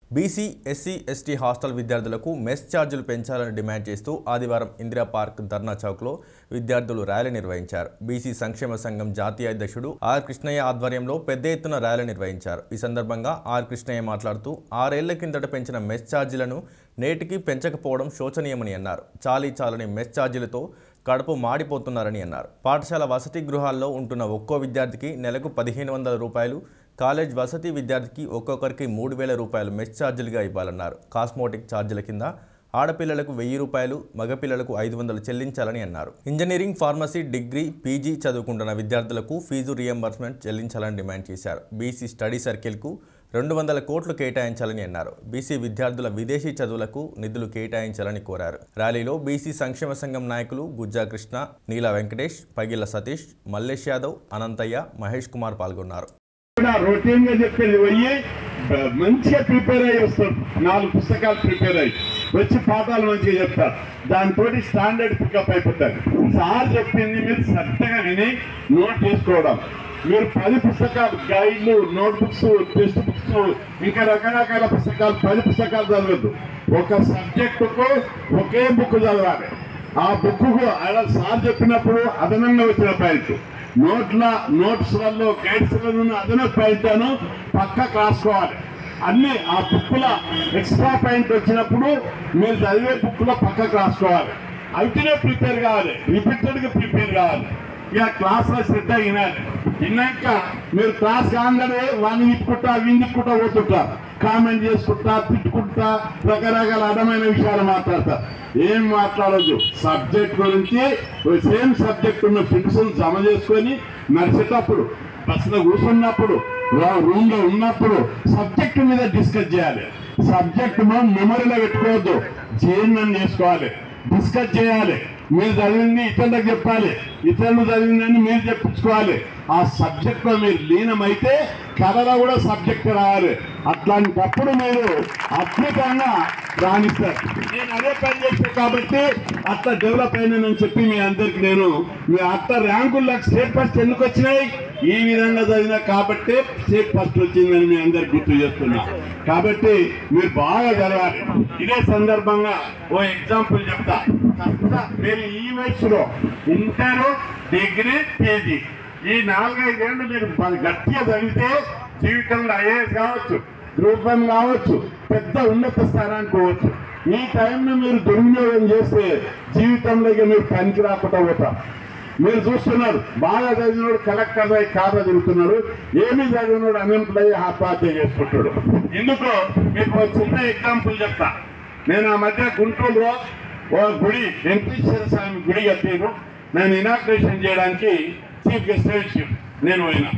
BC SC ST hostel విద్యార్థులకు mess ఛార్జీలు పెంచాలని డిమాండ్ చేస్తూ ఆదివారం ఇందిరా పార్క్ ధర్నా చౌక్లో విద్యార్థులు ర్యాలీ నిర్వహించారు బీసీ సంక్షేమ సంఘం జాతీయ అధ్యక్షుడు ఆర్ కృష్ణయ్య ఆధ్వర్యంలో పెద్ద ఎత్తున ర్యాలీ నిర్వహించారు ఈ సందర్భంగా ఆర్ కృష్ణయ్య మాట్లాడుతూ ఆరేళ్ల కిందట పెంచిన మెస్ ఛార్జీలను నేటికి పెంచకపోవడం శోచనీయమని అన్నారు చాలీ చాలని మెస్ ఛార్జీలతో కడుపు మాడిపోతున్నారని అన్నారు పాఠశాల వసతి గృహాల్లో ఉంటున్న ఒక్కో విద్యార్థికి నెలకు పదిహేను వందల రూపాయలు కాలేజ్ వసతి విద్యార్థికి ఒక్కొక్కరికి మూడు వేల రూపాయలు మెస్ ఛార్జీలుగా ఇవ్వాలన్నారు కాస్మోటిక్ ఛార్జీల కింద ఆడపిల్లలకు వెయ్యి రూపాయలు మగపిల్లలకు ఐదు వందలు చెల్లించాలని అన్నారు ఇంజనీరింగ్ ఫార్మసీ డిగ్రీ పీజీ చదువుకుంటున్న విద్యార్థులకు ఫీజు రియంబర్స్మెంట్ చెల్లించాలని డిమాండ్ చేశారు బీసీ స్టడీ సర్కిల్కు రెండు వందల కోట్లు కేటాయించాలని అన్నారు బీసీ విద్యార్థుల విదేశీ చదువులకు నిధులు కేటాయించాలని కోరారు ర్యాలీలో బీసీ సంక్షేమ సంఘం నాయకులు గుజ్జా కృష్ణ నీల వెంకటేష్ పగిళ్ల సతీష్ మల్లేష్ యాదవ్ అనంతయ్య మహేష్ కుమార్ పాల్గొన్నారు కూడా రొటీన్ గా చెప్పేది పోయి బ- మంచిగా ప్రిపేర్ అయ్యి వస్తారు నాలుగు పుస్తకాలు ప్రిపేర్ అయ్యి వచ్చి పాఠాలు మంచిగా చెప్తారు దాంతో స్టాండర్డ్ పికప్ అయిపోతారు సార్ చెప్పింది మీరు శ్రద్ధగా విని నోట్ చేసుకోవడం మీరు పది పుస్తకాలు గైడ్లు నోట్ బుక్స్ టెక్స్ట్ బుక్స్ ఇంకా రకరకాల పుస్తకాలు పది పుస్తకాలు చదవద్దు ఒక సబ్జెక్టుకు ఒకే బుక్ చదవాలి ఆ బుక్ అలా సార్ చెప్పినప్పుడు అదనంగా వచ్చిన పాయింట్ నోట్ల నోట్స్ లలో గైడ్స్ లను అదనపు పాయింట్ అను పక్కకు రాసుకోవాలి అన్ని ఆ బుక్ లో ఎక్స్ట్రా పాయింట్ వచ్చినప్పుడు మీరు చదివే బుక్ లో పక్కకు రాసుకోవాలి అయితేనే ప్రిపేర్ కావాలి రిపీటెడ్ గా ప్రిపేర్ కావాలి ఇక క్లాస్ లో శ్రద్ధ వినాలి విన్నాక మీరు క్లాస్ కాగానే వాడిని తిట్టుకుంటా వీని తిట్టుకుంటా పోతుంటా కామెంట్ చేసుకుంటా తిట్టుకుంటా రకరకాల అడమైన విషయాలు మాట్లాడతా ఏం మాట్లాడొద్దు సబ్జెక్ట్ గురించి సేమ్ సబ్జెక్ట్ ఉన్న ఫ్రెండ్స్ జమ చేసుకొని నడిచేటప్పుడు బస్సులో కూర్చున్నప్పుడు రూమ్ లో ఉన్నప్పుడు సబ్జెక్ట్ మీద డిస్కస్ చేయాలి సబ్జెక్ట్ మనం మెమరీలో పెట్టుకోవద్దు జీర్ణం చేసుకోవాలి డిస్కస్ చేయాలి మీరు చదివింది ఇతరులకు చెప్పాలి ఇతరులు చదివిందని మీరు చెప్పించుకోవాలి ఆ సబ్జెక్ట్ లో మీరు లీనమైతే కథలో కూడా సబ్జెక్ట్ రావాలి అట్లాంటప్పుడు మీరు అద్భుతంగా రాణిస్తారు నేను అదే పని చేస్తాను కాబట్టి అట్లా డెవలప్ అయినానని చెప్పి మీ అందరికి నేను మీ అట్లా ర్యాంకుల్లో స్టేట్ ఫస్ట్ ఎందుకు వచ్చినాయి ఈ విధంగా చదివినా కాబట్టి స్టేట్ ఫస్ట్ వచ్చిందని మీ అందరికి గుర్తు చేస్తున్నా కాబట్టి మీరు బాగా చదవాలి ఇదే సందర్భంగా ఓ ఎగ్జాంపుల్ చెప్తా చెప్తా. మీరు ఈ వయసులో ఇంటర్ డిగ్రీ పీజీ ఈ నాలుగైదేళ్ళు మీరు బాగా గట్టిగా చదివితే జీవితంలో ఐఏఎస్ కావచ్చు గ్రూప్ వన్ కావచ్చు పెద్ద ఉన్నత స్థానానికి పోవచ్చు ఈ టైంను మీరు దుర్వినియోగం చేస్తే జీవితంలో ఇక మీరు పనికి రాకుండా పోతారు మీరు చూస్తున్నారు బాగా చదివినోడు కలెక్టర్ అయి కాదా తిరుగుతున్నాడు ఏమి చదివినోడు అన్ఎంప్లాయ్ అయ్యి ఆత్మహత్య చేసుకుంటాడు ఎందుకు మీకు ఒక చిన్న ఎగ్జాంపుల్ చెప్తా నేను ఆ మధ్య గుంటూరులో ఓ గుడి వెంకటేశ్వర స్వామి గుడి కట్టారు నేను ఇనాగ్రేషన్ చేయడానికి చీఫ్ గెస్ట్ వచ్చి నేను పోయినా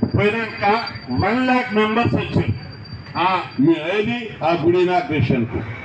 పోయినాక వన్ ల్యాక్ మెంబర్స్ వచ్చారు ఆ ఏది ఆ గుడి ఇనాగ్రేషన్ కు